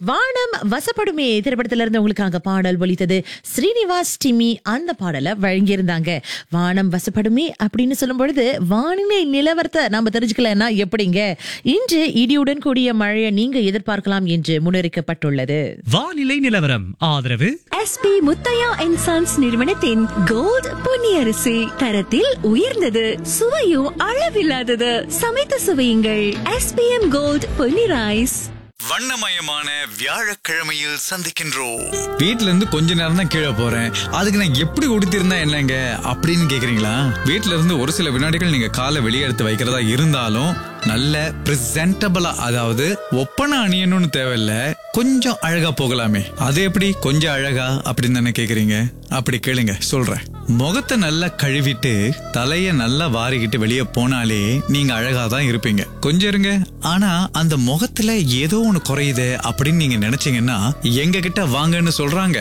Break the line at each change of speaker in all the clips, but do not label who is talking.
வானம் வசப்படுமே திரைப்படத்துல இருந்து உங்களுக்காக பாடல் ஒலித்தது ஸ்ரீனிவாஸ் டிமி அந்த பாடலை வழங்கியிருந்தாங்க வானம் வசப்படுமே அப்படின்னு சொல்லும் பொழுது வானிலை நிலவரத்தை நாம தெரிஞ்சுக்கலன்னா எப்படிங்க இன்று இடியுடன் கூடிய மழையை நீங்க எதிர்பார்க்கலாம் என்று முன்னறிக்கப்பட்டுள்ளது
வானிலை நிலவரம் ஆதரவு
எஸ்பி முத்தையா அண்ட் சன்ஸ் நிறுவனத்தின் கோல்ட் பொன்னியரிசி தரத்தில் உயர்ந்தது சுவையும் அளவில்லாதது சமைத்து சுவையுங்கள் எஸ்பிஎம் கோல்ட் பொன்னி ரைஸ்
வண்ணமயமான வியாழக்கிழமையில் சந்திக்கின்றோம்
வீட்ல இருந்து கொஞ்ச நேரம் தான் கீழே போறேன் அதுக்கு நான் எப்படி உடுத்திருந்தா என்னங்க அப்படின்னு கேக்குறீங்களா வீட்ல இருந்து ஒரு சில வினாடிகள் நீங்க காலை வெளியே எடுத்து வைக்கிறதா இருந்தாலும் நல்ல பிரசன்டபிளா அதாவது ஒப்பனை அணியணும்னு தேவையில்ல கொஞ்சம் அழகா போகலாமே அது எப்படி கொஞ்சம் அழகா அப்படின்னு தானே கேக்குறீங்க அப்படி கேளுங்க சொல்றேன் முகத்தை நல்லா கழுவிட்டு தலைய நல்லா வாரிக்கிட்டு வெளியே போனாலே நீங்க அழகா தான் இருப்பீங்க கொஞ்சம் இருங்க ஆனா அந்த முகத்துல ஏதோ ஒண்ணு குறையுது அப்படின்னு நீங்க நினைச்சீங்கன்னா எங்க கிட்ட வாங்கன்னு சொல்றாங்க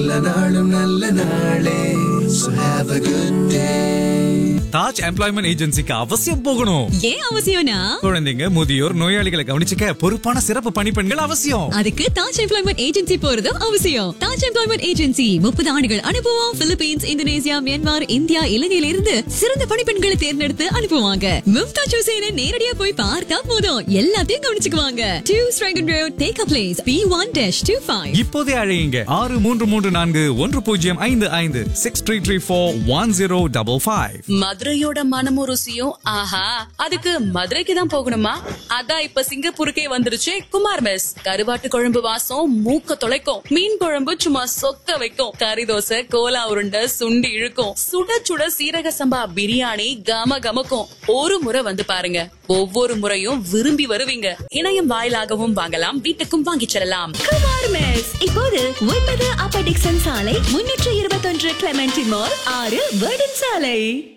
தாஜ் எம்ப்ளாய்மெண்ட் ஏஜென்சிக்கு அவசியம் போகணும்
ஏன் அவசியம்னா
குழந்தைங்க முதியோர் நோயாளிகளை கவனிச்சுக்க பொறுப்பான சிறப்பு பணிப்பெண்கள் அவசியம்
அதுக்கு தாஜ் எம்ப்ளாய்மெண்ட் ஏஜென்சி போறதும் அவசியம் தாஜ் எம்ப்ளாய்மெண்ட் ஏஜென்சி முப்பது ஆண்டுகள் அனுபவம் பிலிப்பீன்ஸ் இந்தோனேசியா மியான்மர் இந்தியா இலங்கையில இருந்து சிறந்த பணிப்பெண்களை தேர்ந்தெடுத்து அனுப்புவாங்க மும்தாஜ் ஹுசேனை நேரடியா போய் பார்த்தா போதும் எல்லாத்தையும் கவனிச்சுக்குவாங்க two Strahan road take a place B one dash two five
இப்போதே அழையுங்க ஆறு மூன்று மூன்று நான்கு ஒன்று பூஜ்ஜியம் ஐந்து ஐந்து six three three four one zero double five
மதுரையோட மனமும் ருசியும் ஆஹா அதுக்கு மதுரைக்கு தான் போகணுமா அதான் இப்ப சிங்கப்பூருக்கே வந்துருச்சு குமார் மெஸ் கருவாட்டு குழம்பு வாசம் மூக்க தொலைக்கும் மீன் குழம்பு சும்மா சொக்க வைக்கும் கறி தோசை கோலா உருண்டை சுண்டி இழுக்கும் சுட சுட சீரக சம்பா பிரியாணி கம கமக்கும் ஒரு முறை வந்து பாருங்க ஒவ்வொரு முறையும் விரும்பி வருவீங்க இணையம் வாயிலாகவும் வாங்கலாம் வீட்டுக்கும் வாங்கிச் செல்லலாம்
குமார் மெஸ் இப்போது ஒன்பது அப்ப டிக்சன் சாலை முன்னூற்று இருபத்தொன்று கிளமெண்டி மால் ஆறு வேர்டன் சாலை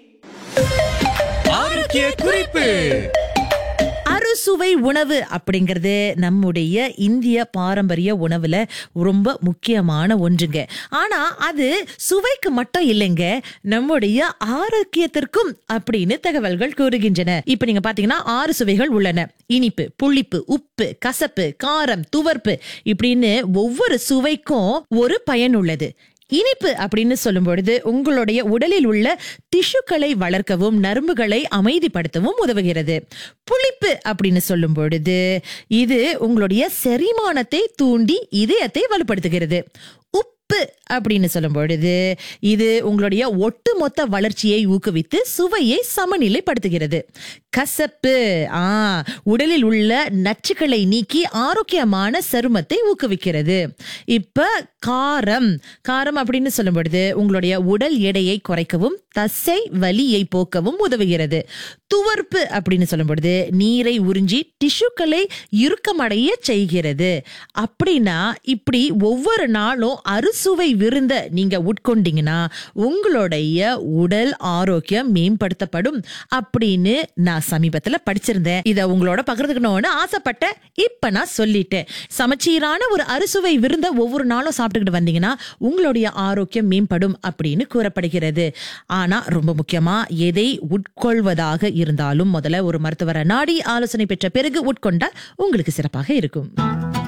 ஆரோக்கிய குறிப்பு
அறுசுவை உணவு அப்படிங்கிறது நம்முடைய இந்திய பாரம்பரிய உணவுல ரொம்ப முக்கியமான ஒன்றுங்க ஆனா அது சுவைக்கு மட்டும் இல்லைங்க நம்முடைய ஆரோக்கியத்திற்கும் அப்படின்னு தகவல்கள் கூறுகின்றன இப்ப நீங்க பாத்தீங்கன்னா ஆறு சுவைகள் உள்ளன இனிப்பு புளிப்பு உப்பு கசப்பு காரம் துவர்ப்பு இப்படின்னு ஒவ்வொரு சுவைக்கும் ஒரு பயன் உள்ளது இனிப்பு அப்படின்னு சொல்லும் பொழுது உங்களுடைய உடலில் உள்ள திசுக்களை வளர்க்கவும் நரம்புகளை அமைதிப்படுத்தவும் உதவுகிறது புளிப்பு அப்படின்னு சொல்லும் பொழுது இது உங்களுடைய செரிமானத்தை தூண்டி இதயத்தை வலுப்படுத்துகிறது உப்பு அப்படின்னு சொல்லும் பொழுது இது உங்களுடைய ஒட்டுமொத்த வளர்ச்சியை ஊக்குவித்து சுவையை சமநிலைப்படுத்துகிறது கசப்பு ஆ உடலில் உள்ள நச்சுக்களை நீக்கி ஆரோக்கியமான சருமத்தை ஊக்குவிக்கிறது இப்ப காரம் காரம் அப்படின்னு சொல்லும் பொழுது உங்களுடைய உடல் எடையை குறைக்கவும் தசை வலியை போக்கவும் உதவுகிறது துவர்ப்பு அப்படின்னு சொல்லும் பொழுது நீரை உறிஞ்சி டிஷ்யூக்களை இறுக்கமடைய செய்கிறது அப்படின்னா இப்படி ஒவ்வொரு நாளும் அறுசுவை விருந்த நீங்க உட்கொண்டீங்கன்னா உங்களுடைய உடல் ஆரோக்கியம் மேம்படுத்தப்படும் அப்படின்னு நான் சமீபத்துல படிச்சிருந்தேன் இத உங்களோட பகிர்ந்துக்கணும்னு ஆசைப்பட்டேன் இப்ப நான் சொல்லிட்டேன் சமச்சீரான ஒரு அறுசுவை விருந்த ஒவ்வொரு நாளும் சாப்பிட்டுக்கிட்டு வந்தீங்கன்னா உங்களுடைய ஆரோக்கியம் மேம்படும் அப்படின்னு கூறப்படுகிறது ஆனா ரொம்ப முக்கியமா எதை உட்கொள்வதாக இருந்தாலும் முதல்ல ஒரு மருத்துவரை நாடி ஆலோசனை பெற்ற பிறகு உட்கொண்டால் உங்களுக்கு சிறப்பாக இருக்கும்